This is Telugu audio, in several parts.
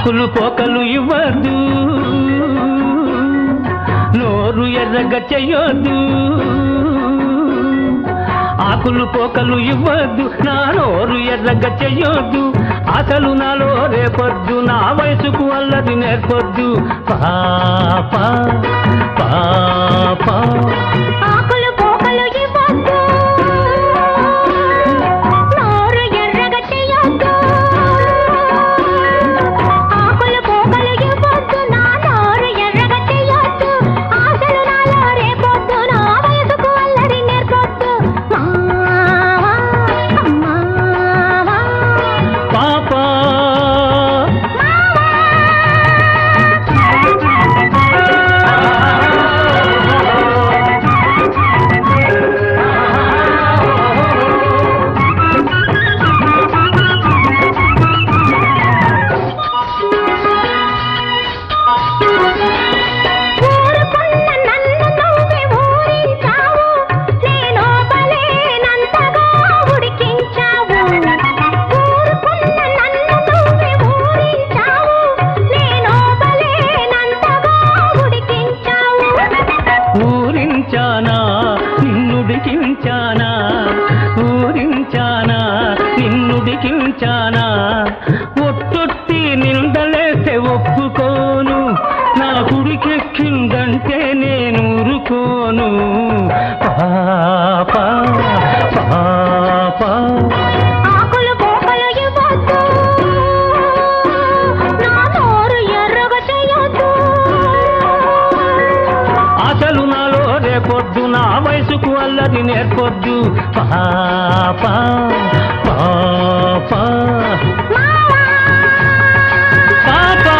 ఆకులు పోకలు ఇవ్వద్దు నోరు ఎర్రగా చెయ్యొద్దు ఆకులు పోకలు ఇవ్వద్దు నా నోరు ఎర్రగా చెయ్యొద్దు అసలు నాలో రేపొద్దు నా వయసుకు అల్లది నేర్పొద్దు పాప పాప ఆకులు పోకలు ఇవ్వద్దు నోరు ఎర్రగా చెయ్యొద్దు ఆకులు పోకలు ఇవ్వద్దు నా నోరు ఎర్రగా చెయ్యొద్దు ఆశలు నాలో రేపొద్దు నా వయసుకు అల్లరి నేర్పొద్దు మావా, అమ్మావా, పాప ఊరుకున్న నన్ను నువ్వే ఊరించావు నేను బలేనంతగా ఉడికించావు ఊరుకున్న నన్ను నువ్వే ఊరించావు నేను బలేనంతగా ఉడికించావు ఊరించానా నిన్నుడికించానా ఊరించానా నిన్నుడికించానా ఒట్టొట్టి నిందలేస్తే ఒప్పుకోను నా గుడికెక్కిందంటే నేను ఊరుకోను పాప పాప ఆకులు పోకలు ఇవ్వద్దు నా నోరు ఎర్రగా చేయొద్దు అసలు నాలో రేపొద్దు నా వయసుకు అల్లది నేర్పొద్దు పాప పాప మావా పాప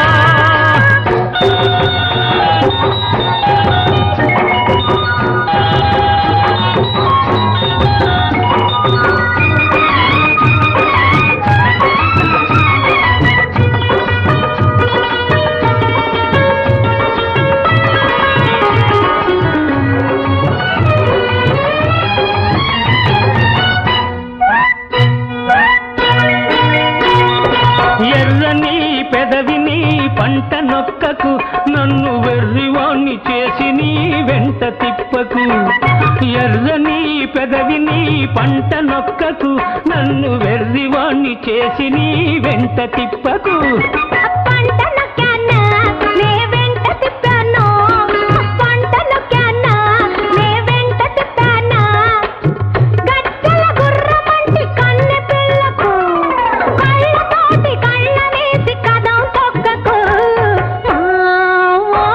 ఎర్రని పెదవిని పంట నొక్కకు నన్ను వెర్రివాణ్ణి చేసి నీ వెంట తిప్పకు ఎర్రని పెదవిని పంట నొక్కకు నన్ను వెర్రివాణ్ణి చేసి నీ వెంట తిప్పకు పంట నొక్కానా నే వెంట తిప్పాను పంట నొక్కానా నే వెంట తిప్పానా గజ్జల గుర్రమంటి కన్నె పిల్లకు కళ్ళతోటి కళ్ళ వేసి కదం తొక్కకు మావా,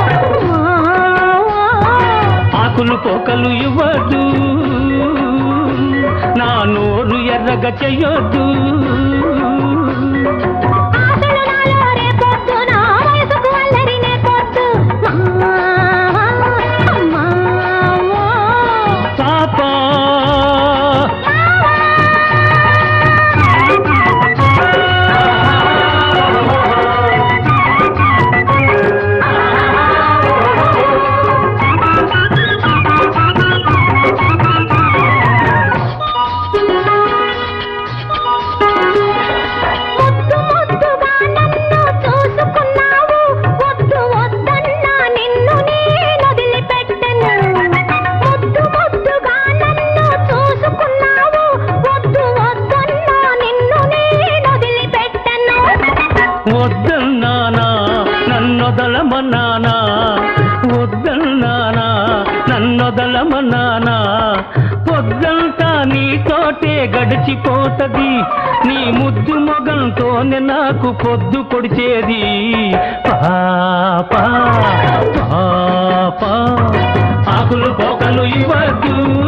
మావా. ఆకులు పోకలు ఇవ్వద్దు నా నోరు ఎర్రగా చెయ్యొద్దు ఆశలు నాలో రేపొద్దు నా వయసుకు అల్లరి నేర్పొద్దు మావా, మావా. పాప ముద్దు ముద్దుగా నన్ను చూసుకున్నావు వద్దు వద్దన్నా నిన్ను నేను వదిలిపెట్టను ముద్దు ముద్దుగా నన్ను చూసుకున్నావు వద్దు వద్దన్నా నిన్ను నేను వదిలిపెట్టను వద్దన్నానా నన్నొదలమన్నానా వద్దన్నానా నన్నొదలమన్నానా పొద్దంతా నీతోటే గడిచిపోతది నీ ముద్దు మొగంతోనే నాకు పొద్దు పొడిచేది పాప పాప ఆకులు పోకలు ఇవ్వద్దు